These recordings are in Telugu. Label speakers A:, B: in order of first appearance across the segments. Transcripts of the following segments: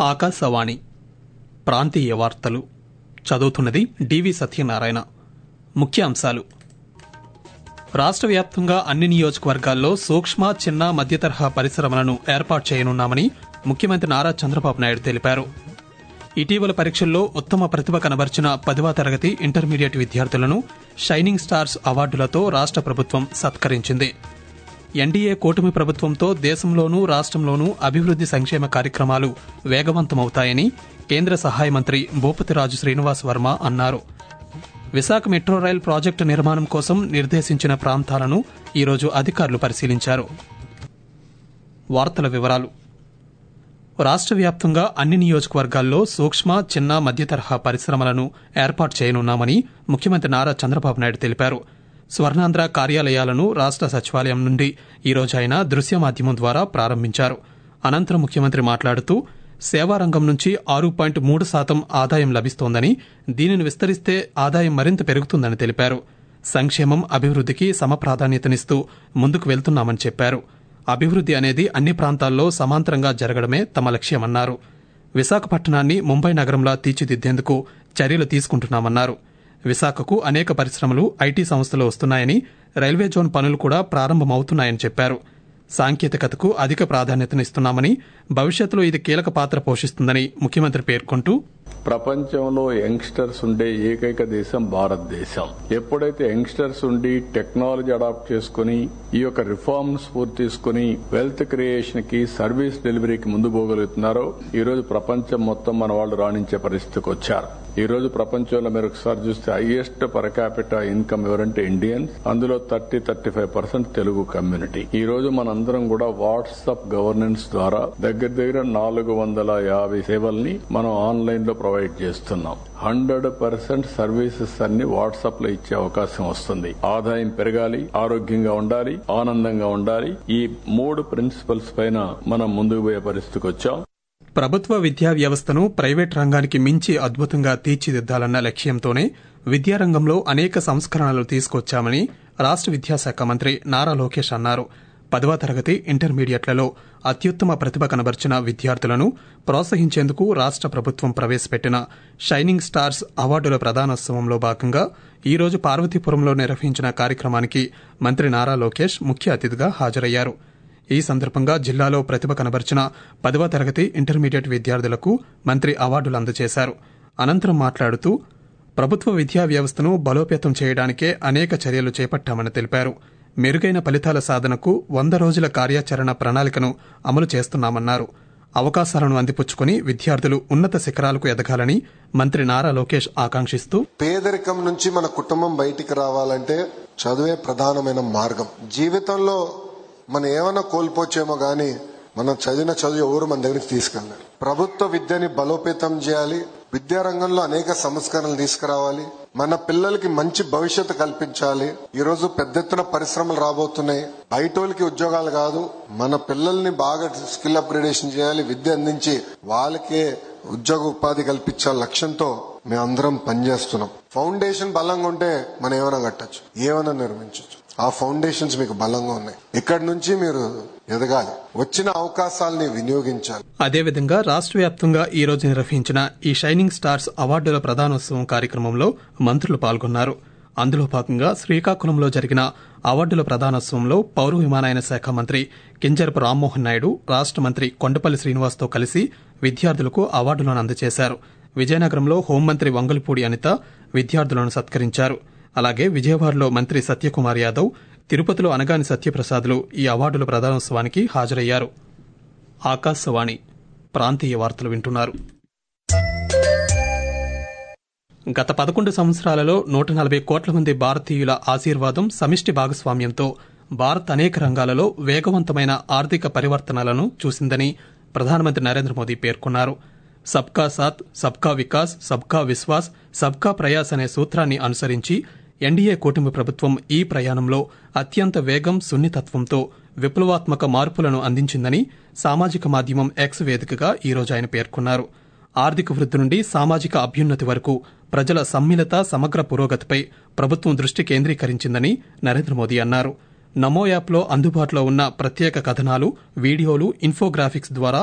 A: ఆకాశవాణి ప్రాంతీయ వార్తలు చదువుతున్నది డివి సత్యనారాయణ ముఖ్యాంశాలు రాష్ట్ర వ్యాప్తంగా అన్ని నియోజకవర్గాల్లో సూక్ష్మ చిన్న మధ్యతరహా పరిశ్రమలను ఏర్పాటు చేయనున్నామని ముఖ్యమంత్రి నారా చంద్రబాబు నాయుడు తెలిపారు ఇటీవల పరీక్షల్లో ఉత్తమ ప్రతిభ కనబర్చిన పదవ తరగతి ఇంటర్మీడియట్ విద్యార్థులను షైనింగ్ స్టార్స్ అవార్డులతో రాష్ట్ర ప్రభుత్వం సత్కరించింది ఎన్డీఏ కూటమి ప్రభుత్వంతో దేశంలోనూ రాష్ట్రంలోనూ అభివృద్ది సంక్షేమ కార్యక్రమాలు వేగవంతమవుతాయని కేంద్ర సహాయ మంత్రి భూపతిరాజు శ్రీనివాస్ వర్మ అన్నారు విశాఖ మెట్రో రైల్ ప్రాజెక్టు నిర్మాణం కోసం నిర్దేశించిన ప్రాంతాలను ఈరోజు అధికారులు పరిశీలించారు వార్తల వివరాలు రాష్ట్ర వ్యాప్తంగా అన్ని నియోజకవర్గాల్లో సూక్ష్మ చిన్న మధ్యతరహా పరిశ్రమలను ఏర్పాటు చేయనున్నామని ముఖ్యమంత్రి నారా చంద్రబాబు నాయుడు తెలిపారు స్వర్ణాంధ్ర కార్యాలయాలను రాష్ట్ర సచివాలయం నుండి ఈరోజు ఆయన దృశ్య మాధ్యమం ద్వారా ప్రారంభించారు అనంతరం ముఖ్యమంత్రి మాట్లాడుతూ సేవారంగం నుంచి ఆరు పాయింట్ మూడు శాతం ఆదాయం లభిస్తోందని దీనిని విస్తరిస్తే ఆదాయం మరింత పెరుగుతుందని తెలిపారు సంక్షేమం అభివృద్దికి సమప్రాధాన్యతనిస్తూ ముందుకు వెళ్తున్నామని చెప్పారు అభివృద్ది అనేది అన్ని ప్రాంతాల్లో సమాంతరంగా జరగడమే తమ లక్ష్యమన్నారు విశాఖపట్నాన్ని ముంబై నగరంలా తీర్చిదిద్దేందుకు చర్యలు తీసుకుంటున్నామన్నారు విశాఖకు అనేక పరిశ్రమలు ఐటీ సంస్థలు వస్తున్నాయని రైల్వే జోన్ పనులు కూడా ప్రారంభమవుతున్నాయని చెప్పారు సాంకేతికతకు అధిక ప్రాధాన్యతనిస్తున్నామని భవిష్యత్తులో ఇది కీలక పాత్ర పోషిస్తుందని ముఖ్యమంత్రి పేర్కొంటూ
B: ప్రపంచంలో యంగ్స్టర్స్ ఉండే ఏకైక దేశం భారతదేశం ఎప్పుడైతే యంగ్స్టర్స్ ఉండి టెక్నాలజీ అడాప్ట్ చేసుకుని ఈ యొక్క రిఫార్మ్స్ పూర్తి తీసుకుని వెల్త్ క్రియేషన్ కి సర్వీస్ డెలివరీకి ముందు పోగలుగుతున్నారో ఈ రోజు ప్రపంచం మొత్తం మన వాళ్ళు రాణించే పరిస్థితికి వచ్చారు ఈ రోజు ప్రపంచంలో మీరు ఒకసారి చూస్తే హైయెస్ట్ పర్ క్యాపిటల్ ఇన్కమ్ ఎవరంటే ఇండియన్స్ అందులో thirty thirty five percent Telugu community ఈ రోజు మనందరం కూడా వాట్సాప్ గవర్నెన్స్ ద్వారా దగ్గర దగ్గర నాలుగు వందల యాభై సేవల్ని మనం ఆన్లైన్ లో ప్రొవైడ్ చేస్తున్నాం హండ్రెడ్ పర్సెంట్ సర్వీసెస్ అన్ని వాట్సాప్ లో ఇచ్చే అవకాశం వస్తుంది ఆదాయం పెరగాలి ఆరోగ్యంగా ఉండాలి ఆనందంగా ఉండాలి ఈ మూడు ప్రిన్సిపల్స్ పైన మనం ముందుకు పోయే పరిస్థితికి వచ్చాం
A: ప్రభుత్వ విద్యా వ్యవస్థను ప్రైవేట్ రంగానికి మించి అద్భుతంగా తీర్చిదిద్దాలన్న లక్ష్యంతోనే విద్యారంగంలో అనేక సంస్కరణలు తీసుకొచ్చామని రాష్ట విద్యాశాఖ మంత్రి నారా లోకేష్ అన్నారు పదవ తరగతి ఇంటర్మీడియట్లలో అత్యుత్తమ ప్రతిభ కనబర్చిన విద్యార్థులను ప్రోత్సహించేందుకు రాష్ట ప్రభుత్వం ప్రవేశపెట్టిన షైనింగ్ స్టార్స్ అవార్డుల ప్రదానోత్సవంలో భాగంగా ఈ రోజు పార్వతీపురంలో నిర్వహించిన కార్యక్రమానికి మంత్రి నారా లోకేష్ ముఖ్య అతిథిగా హాజరయ్యారు ఈ సందర్భంగా జిల్లాలో ప్రతిభ కనబర్చిన పదవ తరగతి ఇంటర్మీడియట్ విద్యార్థులకు మంత్రి అవార్డులు అందజేశారు అనంతరం మాట్లాడుతూ ప్రభుత్వ విద్యా వ్యవస్థను బలోపేతం చేయడానికే అనేక చర్యలు చేపట్టామని తెలిపారు మెరుగైన ఫలితాల సాధనకు వంద రోజుల కార్యాచరణ ప్రణాళికను అమలు చేస్తున్నామన్నారు అవకాశాలను అందిపుచ్చుకుని విద్యార్థులు ఉన్నత శిఖరాలకు ఎదగాలని మంత్రి నారా లోకేష్ ఆకాంక్షిస్తూ
C: పేదరికం నుంచి మన కుటుంబం బయటికి రావాలంటే చదువే ప్రధానమైన మార్గం జీవితంలో మనం ఏమైనా కోల్పోవచ్చేమో గాని మనం చదివిన చదువు ఎవరు మన దగ్గరికి తీసుకెళ్ళారు ప్రభుత్వ విద్యని బలోపేతం చేయాలి విద్యారంగంలో అనేక సంస్కరణలు తీసుకురావాలి మన పిల్లలకి మంచి భవిష్యత్తు కల్పించాలి ఈ రోజు పెద్ద ఎత్తున పరిశ్రమలు రాబోతున్నాయి బయటోళ్ళకి ఉద్యోగాలు కాదు మన పిల్లల్ని బాగా స్కిల్ అప్గ్రేడేషన్ చేయాలి విద్య అందించి వాళ్ళకే ఉద్యోగ ఉపాధి కల్పించే లక్ష్యంతో మేమందరం పనిచేస్తున్నాం ఫౌండేషన్ బలంగా ఉంటే మనం ఏమైనా కట్టచ్చు ఏమైనా నిర్మించవచ్చు ఆ ఫౌండేషన్స్ మీకు బలంగా ఉన్నాయి ఇక్కడి నుంచి మీరు ఎదగాలి వచ్చిన అవకాశాలని వినియోగించాలి
A: అదేవిధంగా రాష్ట్ర వ్యాప్తంగా ఈ రోజు నిర్వహించిన ఈ షైనింగ్ స్టార్స్ అవార్డుల ప్రదానోత్సవం కార్యక్రమంలో మంత్రులు పాల్గొన్నారు అందులో భాగంగా శ్రీకాకుళంలో జరిగిన అవార్డుల ప్రదానోత్సవంలో పౌర విమానయాన శాఖ మంత్రి కింజరపు రామ్మోహన్ నాయుడు రాష్ట మంత్రి కొండపల్లి శ్రీనివాస్తో కలిసి విద్యార్థులకు అవార్డులను అందజేశారు విజయనగరంలో హోంమంత్రి వంగలపూడి అనిత విద్యార్థులను సత్కరించారు అలాగే విజయవాడలో మంత్రి సత్యకుమార్ యాదవ్ తిరుపతిలో అనగాని సత్యప్రసాద్లు ఈ అవార్డుల ప్రదానోత్సవానికి హాజరయ్యారు ఆకాశవాణి ప్రాంతీయ వార్తలు వింటున్నారు గత పదకొండు సంవత్సరాలలో నూట నలభై కోట్ల మంది భారతీయుల ఆశీర్వాదం సమిష్టి భాగస్వామ్యంతో భారత్ అనేక రంగాలలో వేగవంతమైన ఆర్థిక పరివర్తనలను చూసిందని ప్రధానమంత్రి నరేంద్ర మోదీ పేర్కొన్నారు సబ్కా సాత్ సబ్కా వికాస్ సబ్కా విశ్వాస్ సబ్కా ప్రయాస్ అనే సూత్రాన్ని అనుసరించి ఎన్డీఏ కూటమి ప్రభుత్వం ఈ ప్రయాణంలో అత్యంత వేగం సున్నితత్వంతో విప్లవాత్మక మార్పులను అందించిందని సామాజిక మాధ్యమం ఎక్స్ వేదికగా ఈరోజు ఆయన పేర్కొన్నారు ఆర్థిక వృద్ధి నుండి సామాజిక అభ్యున్నతి వరకు ప్రజల సమ్మిళత సమగ్ర పురోగతిపై ప్రభుత్వం దృష్టి కేంద్రీకరించిందని నరేంద్ర మోదీ అన్నారు నమో యాప్లో అందుబాటులో ఉన్న ప్రత్యేక కథనాలు వీడియోలు ఇన్ఫోగ్రాఫిక్స్ ద్వారా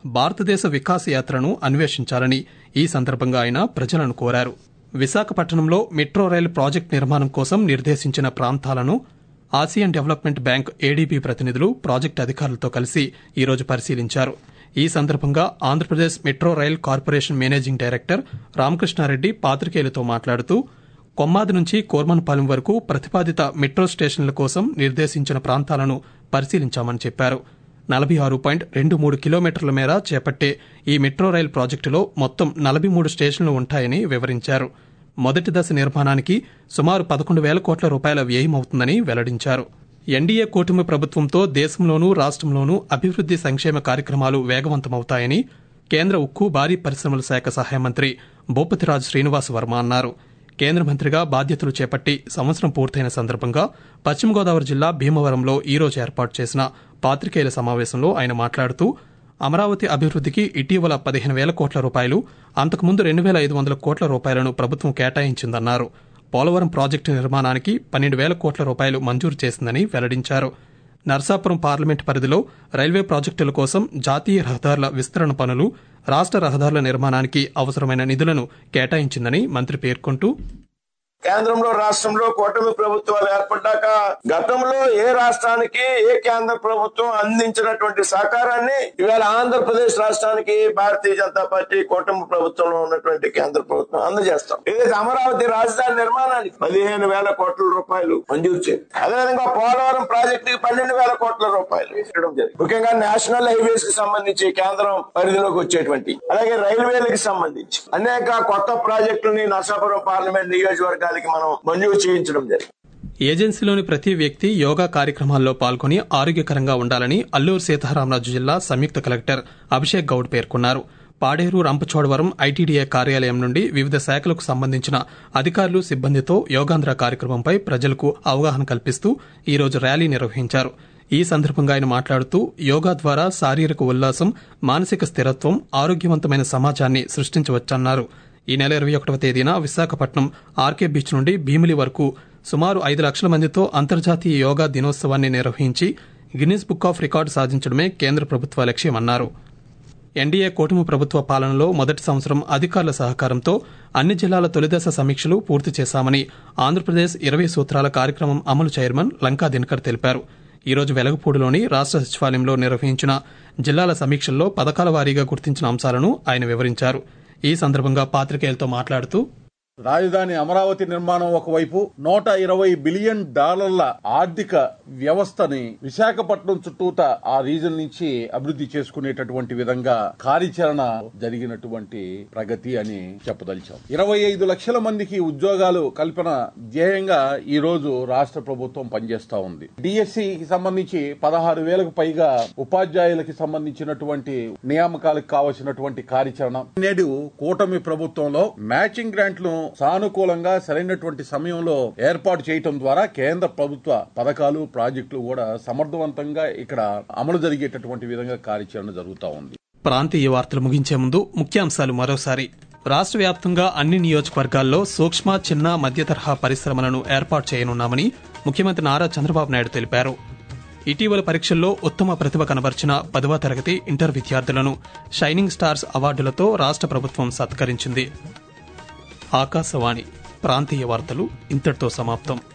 A: భారతదేశ వికాస యాత్రను అన్వేషించాలని ఈ సందర్భంగా ఆయన ప్రజలను కోరారు విశాఖపట్నంలో మెట్రో రైలు ప్రాజెక్టు నిర్మాణం కోసం నిర్దేశించిన ప్రాంతాలను ఆసియన్ డెవలప్మెంట్ బ్యాంక్ ఏడీబీ ప్రతినిధులు ప్రాజెక్టు అధికారులతో కలిసి ఈరోజు పరిశీలించారు ఈ సందర్భంగా Andhra Pradesh metro rail corporation managing director Ramakrishna Reddy పాత్రికేయులతో మాట్లాడుతూ కొమ్మాది నుంచి కోర్మన్పాలెం వరకు ప్రతిపాదిత మెట్రో స్టేషన్ల కోసం నిర్దేశించిన ప్రాంతాలను పరిశీలించామని చెప్పారు నలభై ఆరు పాయింట్ రెండు మూడు కిలోమీటర్ల మేర చేపట్టే ఈ మెట్రో రైల్ ప్రాజెక్టులో మొత్తం నలభై మూడు స్టేషన్లు ఉంటాయని వివరించారు మొదటి దశ నిర్మాణానికి సుమారు పదకొండు వేల కోట్ల రూపాయల వ్యయమవుతుందని వెల్లడించారు ఎన్డీఏ కూటమి ప్రభుత్వంతో దేశంలోనూ రాష్ట్రంలోనూ అభివృద్ది సంక్షేమ కార్యక్రమాలు వేగవంతమవుతాయని కేంద్ర ఉక్కు భారీ పరిశ్రమల శాఖ సహాయ మంత్రి భూపతిరాజు శ్రీనివాస్ వర్మ అన్నారు కేంద్ర మంత్రిగా బాధ్యతలు చేపట్టి సంవత్సరం పూర్తయిన సందర్భంగా పశ్చిమ గోదావరి జిల్లా భీమవరంలో ఈ రోజు ఏర్పాటు చేసిన పాత్రికేయుల సమావేశంలో ఆయన మాట్లాడుతూ అమరావతి అభివృద్దికి ఇటీవల పదిహేను వేల కోట్ల రూపాయలు అంతకుముందు రెండు వేల ఐదు వందల కోట్ల రూపాయలను ప్రభుత్వం కేటాయించిందన్నారు పోలవరం ప్రాజెక్టు నిర్మాణానికి పన్నెండు వేల కోట్ల రూపాయలు మంజూరు చేసిందని వెల్లడించారు నర్సాపురం పార్లమెంట్ పరిధిలో రైల్వే ప్రాజెక్టుల కోసం జాతీయ రహదారుల విస్తరణ పనులు రాష్ట్ర రహదారుల నిర్మాణానికి అవసరమైన నిధులను కేటాయించిందని మంత్రి పేర్కొంటూ
D: కేంద్రంలో రాష్ట్రంలో కూటమి ప్రభుత్వాలు ఏర్పడ్డాక గతంలో ఏ రాష్ట్రానికి ఏ కేంద్ర ప్రభుత్వం అందించినటువంటి సహకారాన్ని ఇవాళ ఆంధ్రప్రదేశ్ రాష్ట్రానికి భారతీయ జనతా పార్టీ కూటమి ప్రభుత్వంలో ఉన్నటువంటి కేంద్ర ప్రభుత్వం అందజేస్తాం ఏదైతే అమరావతి రాజధాని నిర్మాణానికి పదిహేను వేల కోట్ల రూపాయలు మంజూరు చేయండి అదేవిధంగా పోలవరం ప్రాజెక్టుకి పన్నెండు వేల కోట్ల రూపాయలు ఇవ్వడం జరిగింది ముఖ్యంగా నేషనల్ హైవేస్ కి సంబంధించి కేంద్రం పరిధిలోకి వచ్చేటువంటి అలాగే రైల్వేలకు సంబంధించి అనేక కొత్త ప్రాజెక్టులని నర్సాపురం పార్లమెంట్ నియోజకవర్గాలకి మనం మంజూరు చేయించడం జరిగింది
A: ఏజెన్సీలోని ప్రతి వ్యక్తి యోగా కార్యక్రమాల్లో పాల్గొని ఆరోగ్యకరంగా ఉండాలని అల్లూరు సీతారామరాజు జిల్లా సంయుక్త కలెక్టర్ అభిషేక్ గౌడ్ పేర్కొన్నారు పాడేరు రంపచోడవరం ఐటీడీఏ కార్యాలయం నుండి వివిధ శాఖలకు సంబంధించిన అధికారులు సిబ్బందితో యోగాంధ్ర కార్యక్రమంపై ప్రజలకు అవగాహన కల్పిస్తూ ఈ రోజు ర్యాలీ నిర్వహించారు ఈ సందర్భంగా ఆయన మాట్లాడుతూ యోగా ద్వారా శారీరక ఉల్లాసం మానసిక స్థిరత్వం ఆరోగ్యవంతమైన సమాజాన్ని సృష్టించవచ్చన్నారు ఈ నెల ఇరవై ఒకటవ తేదీన విశాఖపట్నం ఆర్కే బీచ్ నుండి భీమిలి వరకు సుమారు ఐదు లక్షల మందితో అంతర్జాతీయ యోగా దినోత్సవాన్ని నిర్వహించి గిన్నిస్ బుక్ ఆఫ్ రికార్డు సాధించడమే కేంద్ర ప్రభుత్వ లక్ష్యమన్నారు ఎన్డీఏ కూటమి ప్రభుత్వ పాలనలో మొదటి సంవత్సరం అధికారుల సహకారంతో అన్ని జిల్లాల తొలిదశ సమీక్షలు పూర్తి చేశామని ఆంధ్రప్రదేశ్ ఇరవై సూత్రాల కార్యక్రమం అమలు చైర్మన్ లంకా దినకర్ తెలిపారు ఈ రోజు వెలగపూడిలోని రాష్ట్ర సచివాలయంలో నిర్వహించిన జిల్లాల సమీక్షల్లో పథకాల వారీగా గుర్తించిన అంశాలను ఆయన వివరించారు ఈ సందర్భంగా పాత్రికేయులతో మాట్లాడుతూ
E: రాజధాని అమరావతి నిర్మాణం ఒకవైపు నూట ఇరవై బిలియన్ డాలర్ల ఆర్థిక వ్యవస్థని విశాఖపట్నం చుట్టూత ఆ రీజన్ నుంచి అభివృద్ధి చేసుకునేటటువంటి విధంగా కార్యాచరణ జరిగినటువంటి ప్రగతి అని చెప్పదలిచాం ఇరవై ఐదు లక్షల మందికి ఉద్యోగాలు కల్పన ధ్యేయంగా ఈ రోజు రాష్ట్ర ప్రభుత్వం పనిచేస్తా ఉంది డిఎస్సికి సంబంధించి పదహారు వేలకు పైగా ఉపాధ్యాయులకి సంబంధించినటువంటి నియామకాలకు కావలసినటువంటి కార్యాచరణ నేడు కూటమి ప్రభుత్వంలో మ్యాచింగ్ గ్రాంట్లను సానుకూలంగా సరైనటువంటి సమయంలో ఏర్పాటు చేయటం ద్వారా కేంద్ర ప్రభుత్వ పథకాలు ప్రాజెక్టులు కూడా సమర్థవంతంగా ఇక్కడ అమలు జరిగేటటువంటి విధంగా కార్యాచరణ జరుగుతూ ఉంది
A: ప్రాంతీయ వార్తలు ముగించే ముందు ముఖ్యాంశాలు మరోసారి రాష్ట్ర వ్యాప్తంగా అన్ని నియోజకవర్గాల్లో సూక్ష్మ చిన్న మధ్య తరహా పరిశ్రమలను ఏర్పాటు చేయనున్నామని ముఖ్యమంత్రి నారా చంద్రబాబు నాయుడు తెలిపారు ఇటీవల పరీక్షల్లో ఉత్తమ ప్రతిభ కనబర్చిన పదవ తరగతి ఇంటర్ విద్యార్థులను షైనింగ్ స్టార్స్ అవార్డులతో రాష్ట్ర ప్రభుత్వం సత్కరించింది ఆకాశవాణి ప్రాంతీయ వార్తలు ఇంతటితో సమాప్తం